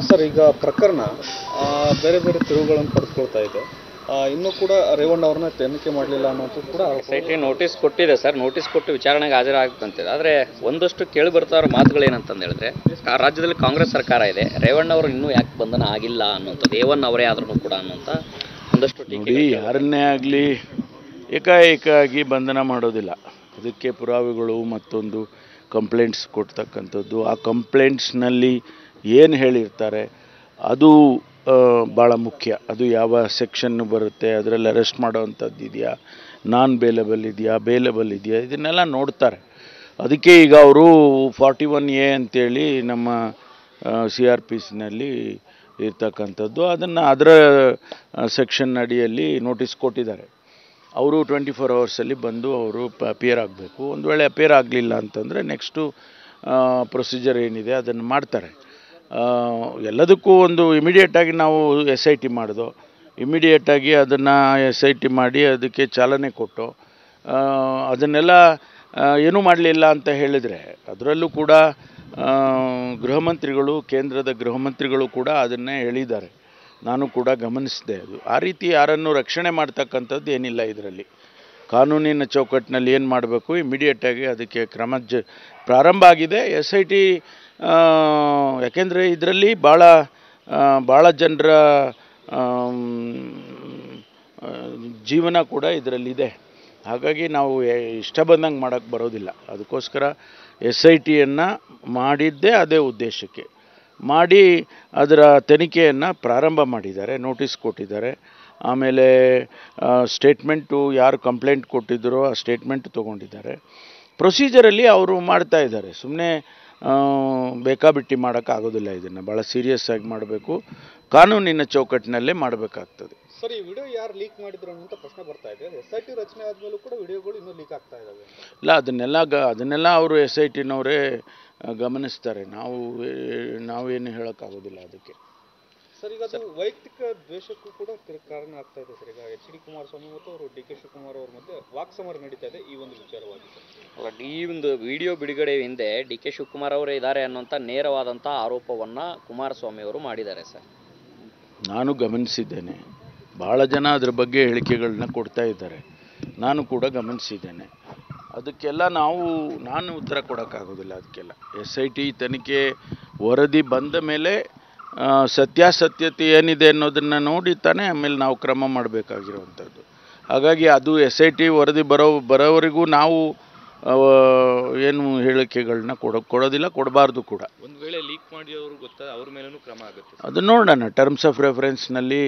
Sir ಈಗ ಪ್ರಕರಣ ಆ, ಬೇರೆ ಬೇರೆ ತಿರುವುಗಳನ್ನು ಪಡೆದುಕೊಳ್ತಾ ಇದೆ ಆ, ಇನ್ನೂ ಕೂಡ ರೇವಣ್ಣ ಅವ್ರನ್ನ ತನಿಖೆ ಮಾಡಲಿಲ್ಲ ಅನ್ನೋದು ಕೂಡ ಆರೋಪ. ಎಸ್ ಐ ಟಿ ನೋಟಿಸ್ ಕೊಟ್ಟಿದೆ ಸರ್ ನೋಟಿಸ್ ಕೊಟ್ಟು ವಿಚಾರಣೆಗೆ ಹಾಜರಾಗಬೇಕಂತಿದೆ ಆದರೆ ಒಂದಷ್ಟು ಕೇಳಿ ಬರ್ತಾ ಇರೋ ಮಾತುಗಳು ಏನಂತಂದು ಹೇಳಿದ್ರೆ ಆ ರಾಜ್ಯದಲ್ಲಿ ಕಾಂಗ್ರೆಸ್ ಸರ್ಕಾರ ಇದೆ ರೇವಣ್ಣ ಅವರು ಇನ್ನೂ ಯಾಕೆ ಬಂಧನ ಆಗಿಲ್ಲ ಅನ್ನುವಂಥದ್ದು ಏವನ್ ಅವರೇ ಆದ್ರೂ ಕೂಡ ಅನ್ನುವಂಥ ಒಂದಷ್ಟು ನೋಡಿ ಟೀಕೆ ಯಾರನ್ನೇ ಆಗಲಿ ಏಕಾಏಕಾಗಿ ಬಂಧನ ಮಾಡೋದಿಲ್ಲ ಅದಕ್ಕೆ ಪುರಾವೆಗಳು ಮತ್ತೊಂದು ಕಂಪ್ಲೇಂಟ್ಸ್ ಕೊಡ್ತಕ್ಕಂಥದ್ದು ಆ ಕಂಪ್ಲೇಂಟ್ಸ್ನಲ್ಲಿ ಏನು ಹೇಳಿರ್ತಾರೆ ಅದು ಭಾಳ ಮುಖ್ಯ ಅದು ಯಾವ ಸೆಕ್ಷನ್ ಬರುತ್ತೆ ಅದರಲ್ಲಿ ಅರೆಸ್ಟ್ ಮಾಡೋವಂಥದ್ದು ಇದೆಯಾ ನಾನ್ ಬೇಲೆಬಲ್ ಇದೆಯಾ ಬೇಲೆಬಲ್ ಇದೆಯಾ ಇದನ್ನೆಲ್ಲ ನೋಡ್ತಾರೆ ಅದಕ್ಕೆ ಈಗ ಅವರು ಫಾರ್ಟಿ ಒನ್ ಎ ಅಂತೇಳಿ ನಮ್ಮ ಸಿ ಆರ್ ಪಿ ಸಿನಲ್ಲಿ ಇರ್ತಕ್ಕಂಥದ್ದು ಅದನ್ನು ಅದರ ಸೆಕ್ಷನ್ ಅಡಿಯಲ್ಲಿ ನೋಟಿಸ್ ಕೊಟ್ಟಿದ್ದಾರೆ ಅವರು ಟ್ವೆಂಟಿ ಫೋರ್ ಅವರ್ಸಲ್ಲಿ ಬಂದು ಅವರು ಅಪಿಯರ್ ಆಗಬೇಕು ಒಂದು ವೇಳೆ ಅಪಿಯರ್ ಆಗಲಿಲ್ಲ ಅಂತಂದರೆ ನೆಕ್ಸ್ಟು ಪ್ರೊಸೀಜರ್ ಏನಿದೆ ಅದನ್ನು ಮಾಡ್ತಾರೆ ಆ, ಎಲ್ಲದಕ್ಕೂ ಒಂದು ಇಮಿಡಿಯೇಟಾಗಿ ನಾವು ಎಸ್ ಐ ಟಿ ಮಾಡಿದೋ ಇಮಿಡಿಯೇಟಾಗಿ ಅದನ್ನು ಎಸ್ ಐ ಟಿ ಮಾಡಿ ಅದಕ್ಕೆ ಚಾಲನೆ ಕೊಟ್ಟು ಆ, ಅದನ್ನೆಲ್ಲ ಆ, ಏನೂ ಮಾಡಲಿಲ್ಲ ಅಂತ ಹೇಳಿದರೆ ಅದರಲ್ಲೂ ಕೂಡ ಆ, ಗೃಹ ಮಂತ್ರಿಗಳು ಕೇಂದ್ರದ ಗೃಹ ಮಂತ್ರಿಗಳು ಕೂಡ ಅದನ್ನೇ ಹೇಳಿದ್ದಾರೆ ನಾನು ಕೂಡ ಗಮನಿಸಿದೆ ಅದು ಆ ರೀತಿ ಯಾರನ್ನು ರಕ್ಷಣೆ ಮಾಡ್ತಕ್ಕಂಥದ್ದು ಏನಿಲ್ಲ ಇದರಲ್ಲಿ ಕಾನೂನಿನ ಚೌಕಟ್ಟಿನಲ್ಲಿ ಏನು ಮಾಡಬೇಕು ಇಮಿಡಿಯೇಟಾಗಿ ಅದಕ್ಕೆ ಕ್ರಮ ಜ ಪ್ರಾರಂಭ ಆಗಿದೆ ಎಸ್ ಐ ಟಿ ಯಾಕೆಂದರೆ ಇದರಲ್ಲಿ ಭಾಳ ಆ, ಭಾಳ ಜನರ ಆಮ್, ಆ, ಜೀವನ ಕೂಡ ಇದರಲ್ಲಿದೆ ಹಾಗಾಗಿ ನಾವು ಎ- ಇಷ್ಟ ಬಂದಂಗೆ ಮಾಡೋಕ್ಕೆ ಬರೋದಿಲ್ಲ ಅದಕ್ಕೋಸ್ಕರ ಎಸ್ ಐ ಟಿಯನ್ನು ಮಾಡಿದ್ದೇ ಅದೇ ಉದ್ದೇಶಕ್ಕೆ ಮಾಡಿ ಅದರ ತನಿಖೆಯನ್ನು ಪ್ರಾರಂಭ ಮಾಡಿದ್ದಾರೆ ನೋಟಿಸ್ ಕೊಟ್ಟಿದ್ದಾರೆ ಆಮೇಲೆ ಸ್ಟೇಟ್ಮೆಂಟು ಯಾರು ಕಂಪ್ಲೇಂಟ್ ಕೊಟ್ಟಿದ್ದರೋ ಆ ಸ್ಟೇಟ್ಮೆಂಟ್ ತೊಗೊಂಡಿದ್ದಾರೆ ಪ್ರೊಸೀಜರಲ್ಲಿ ಅವರು ಮಾಡ್ತಾ ಇದ್ದಾರೆ ಸುಮ್ಮನೆ ಬೇಕಾಬಿಟ್ಟಿ ಮಾಡೋಕ್ಕಾಗೋದಿಲ್ಲ ಇದನ್ನು ಭಾಳ ಸೀರಿಯಸ್ ಆಗಿ ಮಾಡಬೇಕು ಕಾನೂನಿನ ಚೌಕಟ್ಟಿನಲ್ಲೇ ಮಾಡಬೇಕಾಗ್ತದೆ ಸರ್ ಈ ವಿಡಿಯೋ ಯಾರು ಲೀಕ್ ಮಾಡಿದ್ರು ಅನ್ನುವಂಥ ಪ್ರಶ್ನೆ ಬರ್ತಾ ಇದೆ ಎಸ್ ಐ ಟಿ ರಚನೆ ಆದ್ಮೇಲೂ ಕೂಡ ವಿಡಿಯೋಗಳು ಇನ್ನೂ ಲೀಕ್ ಆಗ್ತಾ ಇದಾವೆ ಇಲ್ಲ ಅದನ್ನೆಲ್ಲ ಗ ಅದನ್ನೆಲ್ಲ ಅವರು ಎಸ್ ಐ ಟಿನವರೇ ಗಮನಿಸ್ತಾರೆ ನಾವು ಏ- ನಾವೇನು ಹೇಳೋಕ್ಕಾಗೋದಿಲ್ಲ ಅದಕ್ಕೆ ಸರ್ ಈಗ ಅದು ವೈಯಕ್ತಿಕ ದ್ವೇಷಕ್ಕೂ ಕೂಡ ಕ- ಕಾರಣ ಆಗ್ತಾ ಇದೆ ಸರ್ ಈಗ ಎಚ್ ಡಿ ಕುಮಾರಸ್ವಾಮಿ ಮತ್ತು ಅವರು ಡಿ ಕೆ ಶಿವಕುಮಾರ್ ಅವ್ರ ಮಧ್ಯೆ ವಾಕ್ಸಮರ ನಡೀತಾ ಇದೆ ಈ ಒಂದು ವಿಚಾರವಾಗಿ ಸರ್ ಅಲ್ಲ, ಈ ಒಂದು ವಿಡಿಯೋ ಬಿಡುಗಡೆ ಹಿಂದೆ ಡಿ ಕೆ ಶಿವಕುಮಾರ್ ಅವರೇ ಇದ್ದಾರೆ ಅನ್ನುವಂಥ ನೇರವಾದಂಥ ಆರೋಪವನ್ನು ಕುಮಾರಸ್ವಾಮಿ ಅವರು ಮಾಡಿದ್ದಾರೆ ಸರ್ ನಾನು ಗಮನಿಸಿದ್ದೇನೆ ಭಾಳ ಜನ ಅದ್ರ ಬಗ್ಗೆ ಹೇಳಿಕೆಗಳನ್ನ ಕೊಡ್ತಾ ಇದ್ದಾರೆ ನಾನು ಕೂಡ ಗಮನಿಸಿದ್ದೇನೆ ಅದಕ್ಕೆಲ್ಲ ನಾವು ನಾನು ಉತ್ತರ ಕೊಡೋಕ್ಕಾಗೋದಿಲ್ಲ ಅದಕ್ಕೆಲ್ಲ ಎಸ್ ಐ ಟಿ ತನಿಖೆ ವರದಿ ಬಂದ ಮೇಲೆ ಆ, ಸತ್ಯಾಸತ್ಯತೆ ಏನಿದೆ ಅನ್ನೋದನ್ನು ನೋಡಿ ತಾನೇ ಆಮೇಲೆ ನಾವು ಕ್ರಮ ಮಾಡಬೇಕಾಗಿರುವಂಥದ್ದು ಹಾಗಾಗಿ ಅದು ಎಸ್ ಐ ಟಿ ವರದಿ ಬರೋ ಬರೋವರೆಗೂ ನಾವು ಆ, ಏನು ಹೇಳಿಕೆಗಳನ್ನ ಕೊಡೋ ಕೊಡೋದಿಲ್ಲ ಕೊಡಬಾರ್ದು ಕೂಡ ಒಂದು ವೇಳೆ ಲೀಕ್ ಮಾಡಿದವರು ಗೊತ್ತಾ ಅವ್ರ ಮೇಲೂ ಕ್ರಮ ಆಗುತ್ತೆ ಅದು ನೋಡೋಣ ಟರ್ಮ್ಸ್ ಆಫ್ ರೆಫರೆನ್ಸ್ನಲ್ಲಿ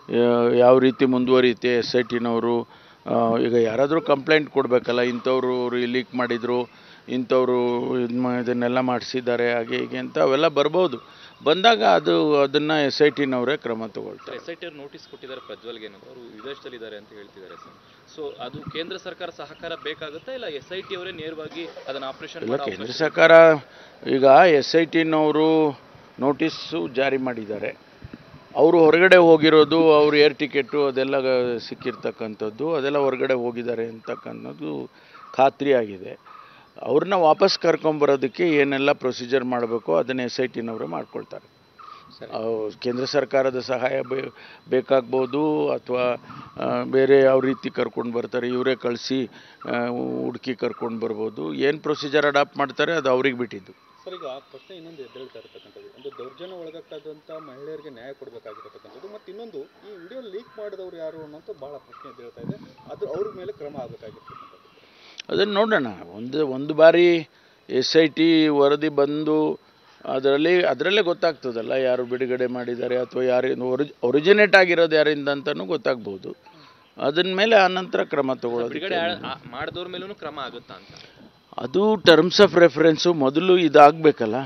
ಯಾವ ರೀತಿ ಮುಂದುವರಿಯುತ್ತೆ ಎಸ್ ಐ ಟಿನವರು ಈಗ ಯಾರಾದರೂ ಕಂಪ್ಲೇಂಟ್ ಕೊಡಬೇಕಲ್ಲ ಇಂಥವ್ರು ಲೀಕ್ ಮಾಡಿದರು ಇಂಥವ್ರು ಇದು ಮಾ ಇದನ್ನೆಲ್ಲ ಮಾಡಿಸಿದ್ದಾರೆ ಹಾಗೆ ಹೀಗೆ ಅಂತ ಅವೆಲ್ಲ ಬರ್ಬೋದು ಬಂದಾಗ ಅದು ಅದನ್ನು ಎಸ್ ಐ ಟಿನವರೇ ಕ್ರಮ ತಗೊಳ್ತಾರೆ ಎಸ್ ಐ ಟಿ ಅವ್ರು ನೋಟಿಸ್ ಕೊಟ್ಟಿದ್ದಾರೆ ಪ್ರಜ್ವಲ್ಗೆ ಅನ್ನೋದು ಅವರು ವಿದೇಶದಲ್ಲಿದ್ದಾರೆ ಅಂತ ಹೇಳ್ತಿದ್ದಾರೆ ಸರ್ ಸೊ ಅದು ಕೇಂದ್ರ ಸರ್ಕಾರ ಸಹಕಾರ ಬೇಕಾಗುತ್ತಾ ಇಲ್ಲ ಎಸ್ ಐ ಟಿ ಅವರೇ ನೇರವಾಗಿ ಅದನ್ನ ಆಪರೇಷನ್ ಇಲ್ಲ ಕೇಂದ್ರ ಸರ್ಕಾರ ಈಗ ಎಸ್ ಐ ಟಿನವರು ನೋಟಿಸ್ಸು ಜಾರಿ ಮಾಡಿದ್ದಾರೆ ಅವರು ಹೊರಗಡೆ ಹೋಗಿರೋದು ಅವ್ರ ಏರ್ ಟಿಕೆಟು ಅದೆಲ್ಲ ಗ- ಸಿಕ್ಕಿರ್ತಕ್ಕಂಥದ್ದು ಅದೆಲ್ಲ ಹೊರಗಡೆ ಹೋಗಿದ್ದಾರೆ ಅಂತಕ್ಕನ್ನೋದು ಖಾತ್ರಿ ಆಗಿದೆ ಅವ್ರನ್ನ ವಾಪಸ್ ಕರ್ಕೊಂಬರೋದಕ್ಕೆ ಏನೆಲ್ಲ ಪ್ರೊಸೀಜರ್ ಮಾಡಬೇಕೋ ಅದನ್ನು ಎಸ್ ಐ ಟಿನವರು ಮಾಡ್ಕೊಳ್ತಾರೆ ಸರಿ. ಅವ್ ಕೇಂದ್ರ ಸರ್ಕಾರದ ಸಹಾಯ ಬೇ ಬೇಕಾಗ್ಬೋದು ಅಥವಾ ಬೇರೆ ಯಾವ ರೀತಿ ಕರ್ಕೊಂಡು ಬರ್ತಾರೆ ಇವರೇ ಕಳಿಸಿ ಹುಡುಕಿ ಕರ್ಕೊಂಡು ಬರ್ಬೋದು ಏನು ಪ್ರೊಸೀಜರ್ ಅಡಾಪ್ಟ್ ಮಾಡ್ತಾರೆ ಅದು ಅವ್ರಿಗೆ ಬಿಟ್ಟಿದ್ದು ಸರ್ ಈಗ ಪ್ರಶ್ನೆ ಇನ್ನೊಂದು ಎದ್ದೇಳ್ತಾ ಇರತಕ್ಕಂಥದ್ದು ಒಂದು ದೌರ್ಜನ್ಯ ಒಳಗಾಗ್ತದಂಥ ಮಹಿಳೆಯರಿಗೆ ನ್ಯಾಯ ಕೊಡಬೇಕಾಗಿರತಕ್ಕಂಥದ್ದು ಮತ್ತು ಇನ್ನೊಂದು ಈ ವಿಡಿಯೋ ಲೀಕ್ ಮಾಡಿದವರು ಯಾರು ಅನ್ನೋಂಥ ಬಹಳ ಪ್ರಶ್ನೆ ಎದ್ದೇಳ್ತಾ ಇದೆ ಅದು ಅವ್ರ ಮೇಲೆ ಕ್ರಮ ಆಗಬೇಕಾಗಿರ್ತಕ್ಕಂಥದ್ದು ಅದನ್ನು ನೋಡೋಣ ಒಂದು ಒಂದು ಬಾರಿ ಎಸ್ ಐ ಟಿ ವರದಿ ಬಂದು ಅದರಲ್ಲಿ ಅದರಲ್ಲೇ ಗೊತ್ತಾಗ್ತದಲ್ಲ ಯಾರು ಬಿಡುಗಡೆ ಮಾಡಿದ್ದಾರೆ ಅಥವಾ ಯಾರು ಒರಿಜ್ ಒರಿಜಿನೇಟ್ ಆಗಿರೋದು ಯಾರಿಂದ ಅಂತಲೂ ಗೊತ್ತಾಗ್ಬೋದು ಅದನ್ನ ಮೇಲೆ ಆನಂತರ ಕ್ರಮ ಬಿಡುಗಡೆ ತಗೊಳ್ಳೋದಕ್ಕೆ ಮಾಡಿದವ್ರ ಮೇಲೂ ಕ್ರಮ ಆಗುತ್ತಾ ಅಂತ ಅದು ಟರ್ಮ್ಸ್ ಆಫ್ ರೆಫರೆನ್ಸು ಮೊದಲು ಇದಾಗಬೇಕಲ್ಲ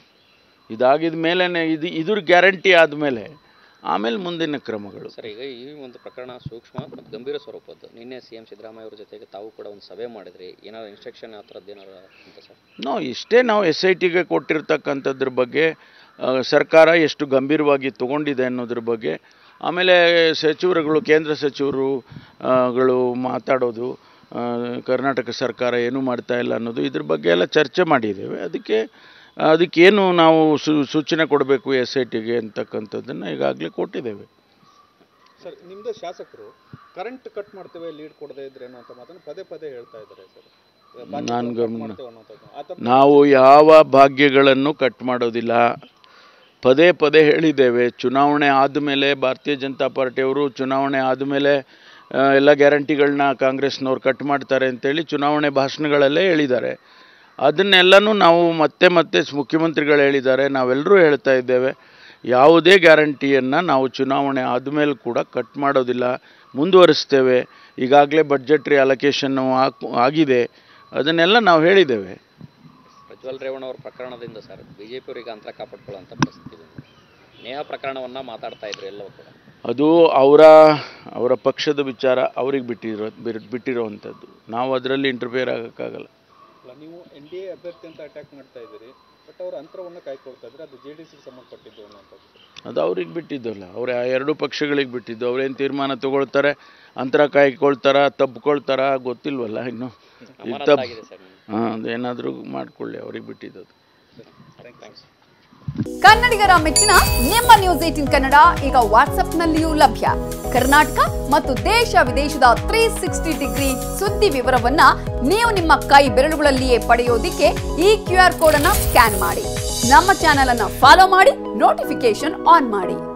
ಇದಾಗಿದ ಮೇಲೇ ಇದು ಇದ್ರ ಗ್ಯಾರಂಟಿ ಆದಮೇಲೆ ಆಮೇಲೆ ಮುಂದಿನ ಕ್ರಮಗಳು ಸರ್ ಈಗ ಈ ಒಂದು ಪ್ರಕರಣ ಸೂಕ್ಷ್ಮ ಮತ್ತು ಗಂಭೀರ ಸ್ವರೂಪದ್ದು ನಿನ್ನೆ ಸಿ ಎಂ ಸಿದ್ದರಾಮಯ್ಯ ಅವ್ರ ಜೊತೆಗೆ ತಾವು ಕೂಡ ಒಂದು ಸಭೆ ಮಾಡಿದ್ರಿ ಏನಾದ್ರು ಇನ್ಸ್ಟ್ರಕ್ಷನ್ ಆ ಥರದ್ದು ಏನಾರು ಅಂತ ಸರ್ ನಾವು ಇಷ್ಟೇ ನಾವು ಎಸ್ ಐ ಟಿಗೆ ಕೊಟ್ಟಿರ್ತಕ್ಕಂಥದ್ರ ಬಗ್ಗೆ ಆ, ಸರ್ಕಾರ ಎಷ್ಟು ಗಂಭೀರವಾಗಿ ತಗೊಂಡಿದೆ ಅನ್ನೋದ್ರ ಬಗ್ಗೆ ಆಮೇಲೆ ಸಚಿವರುಗಳು ಕೇಂದ್ರ ಸಚಿವರು ಆ, ಗಳು ಮಾತಾಡೋದು ಆ, ಕರ್ನಾಟಕ ಸರ್ಕಾರ ಏನೂ ಮಾಡ್ತಾ ಇಲ್ಲ ಅನ್ನೋದು ಇದ್ರ ಬಗ್ಗೆ ಎಲ್ಲ ಚರ್ಚೆ ಮಾಡಿದ್ದೇವೆ ಅದಕ್ಕೆ ಅದಕ್ಕೇನು ನಾವು ಸು ಸೂಚನೆ ಕೊಡಬೇಕು ಎಸ್ ಐ ಟಿಗೆ ಅಂತಕ್ಕಂಥದ್ದನ್ನು ಈಗಾಗಲೇ ಕೊಟ್ಟಿದ್ದೇವೆ ಸರ್ ನಿಮ್ದು ಶಾಸಕರು ಕರೆಂಟ್ ಕಟ್ ಮಾಡ್ತೇವೆ ಲೀಡ್ ಕೊಡದೇ ಇದ್ರೆ ಅನ್ನೋ ಅಂತ ಮಾತನ್ನು ಪದೇ ಪದೇ ಹೇಳ್ತಾ ಇದ್ದಾರೆ ಸರ್ ನಾನ್ ಕಟ್ ಗಮನ- ಮಾಡ್ತೇವೆ ಅನ್ನೋಂಥದ್ದು. ಆ ಥರ ನಾವು ಯಾವ ಭಾಗ್ಯಗಳನ್ನು ಕಟ್ ಮಾಡೋದಿಲ್ಲ ಪದೇ ಪದೇ ಹೇಳಿದ್ದೇವೆ ಚುನಾವಣೆ ಆದಮೇಲೆ ಭಾರತೀಯ ಜನತಾ ಪಾರ್ಟಿಯವರು ಚುನಾವಣೆ ಆದಮೇಲೆ ಎಲ್ಲ ಗ್ಯಾರಂಟಿಗಳನ್ನ ಕಾಂಗ್ರೆಸ್ನವ್ರು ಕಟ್ ಮಾಡ್ತಾರೆ ಅಂತೇಳಿ ಚುನಾವಣೆ ಭಾಷಣಗಳಲ್ಲೇ ಹೇಳಿದ್ದಾರೆ ಅದನ್ನೆಲ್ಲನೂ ನಾವು ಮತ್ತೆ ಮತ್ತೆ ಸ್- ಮುಖ್ಯಮಂತ್ರಿಗಳು ಹೇಳಿದ್ದಾರೆ ನಾವೆಲ್ಲರೂ ಹೇಳ್ತಾ ಇದ್ದೇವೆ ಯಾವುದೇ ಗ್ಯಾರಂಟಿಯನ್ನು ನಾವು ಚುನಾವಣೆ ಆದಮೇಲೆ ಕೂಡ ಕಟ್ ಮಾಡೋದಿಲ್ಲ ಮುಂದುವರಿಸ್ತೇವೆ ಈಗಾಗಲೇ ಬಡ್ಜೆಟ್ರಿ ಅಲೊಕೇಶನ್ನು ಆಗಿದೆ ಅದನ್ನೆಲ್ಲ ನಾವು ಹೇಳಿದ್ದೇವೆ ಪ್ರಜ್ವಲ್ ರೇವಣ್ಣವ್ರ ಪ್ರಕರಣದಿಂದ ಸರ್ ಬಿ ಜೆ ಪಿಯವರಿಗೆ ಅಂತರ ಕಾಪಾಡ್ಕೊಳ್ಳೋಂಥ ಪರಿಸ್ಥಿತಿ ಬಂದಿದೆ ನೇಹ ಪ್ರಕರಣವನ್ನು ಮಾತಾಡ್ತಾ ಇದ್ರು ಎಲ್ಲವೂ ಕೂಡ ಅದು ಅವರ ಅವರ ಪಕ್ಷದ ವಿಚಾರ ಅವ್ರಿಗೆ ಬಿಟ್ಟಿರೋ ಬಿರ್- ಬಿಟ್ಟಿರೋವಂಥದ್ದು ನಾವು ಅದರಲ್ಲಿ ಇಂಟರ್ಫಿಯರ್ ಆಗೋಕ್ಕಾಗಲ್ಲ ಅಲ್ಲ ನೀವು ಎನ್ ಡಿ ಎ ಅಭ್ಯರ್ಥಿ ಅಂತ ಅಟ್ಯಾಕ್ ಮಾಡ್ತಾ ಇದ್ದೀರಿ ಬಟ್ ಅವ್ರ ಅಂತರವನ್ನು ಕಾಯ್ಕೊಳ್ತಾ ಇದ್ರೆ ಅದು ಜೆ ಡಿ ಸಿಗೆ ಸಂಬಂಧಪಟ್ಟಿದ್ದು ಅನ್ನೋಂಥದ್ದು ಸರ್. ಅದು ಅವ್ರಿಗೆ ಬಿಟ್ಟಿದ್ದಲ್ಲ ಅವ್ರ ಆ ಎರಡೂ ಪಕ್ಷಗಳಿಗೆ ಬಿಟ್ಟಿದ್ದು ಅವ್ರೇನು ತೀರ್ಮಾನ ತಗೊಳ್ತಾರೆ ಅಂತರ ಕಾಯ್ಕೊಳ್ತಾರ ತಪ್ಪಿಕೊಳ್ತಾರ ಗೊತ್ತಿಲ್ವಲ್ಲ ಇನ್ನು ಈಗ ಅಮಾನತ್ ತಪ್ಪು ಆಗಿದೆ ಸರ್ ಹಾಂ ಅದೇನಾದರೂ ಮಾಡ್ಕೊಳ್ಳಿ ಅವ್ರಿಗೆ ಬಿಟ್ಟಿದ್ದು ಥ್ಯಾಂಕ್ಸ್ ಕನ್ನಡಿಗರ ಮೆಚ್ಚಿನ ನಿಮ್ಮ ನ್ಯೂಸ್ ಏಟಿನ್ ಕನ್ನಡ ಈಗ ವಾಟ್ಸ್ಆಪ್ನಲ್ಲಿಯೂ ಲಭ್ಯ ಕರ್ನಾಟಕ ಮತ್ತು ದೇಶ ವಿದೇಶದ ತ್ರೀ ಸಿಕ್ಸ್ಟಿ ಡಿಗ್ರಿ ಸುದ್ದಿ ವಿವರವನ್ನ ನೀವು ನಿಮ್ಮ ಕೈ ಬೆರಳುಗಳಲ್ಲಿಯೇ ಪಡೆಯೋದಿಕ್ಕೆ ಈ ಕ್ಯೂ ಆರ್ ಕೋಡ್ ಅನ್ನ ಸ್ಕ್ಯಾನ್ ಮಾಡಿ ನಮ್ಮ ಚಾನೆಲ್ ಅನ್ನ ಫಾಲೋ ಮಾಡಿ ನೋಟಿಫಿಕೇಶನ್ ಆನ್ ಮಾಡಿ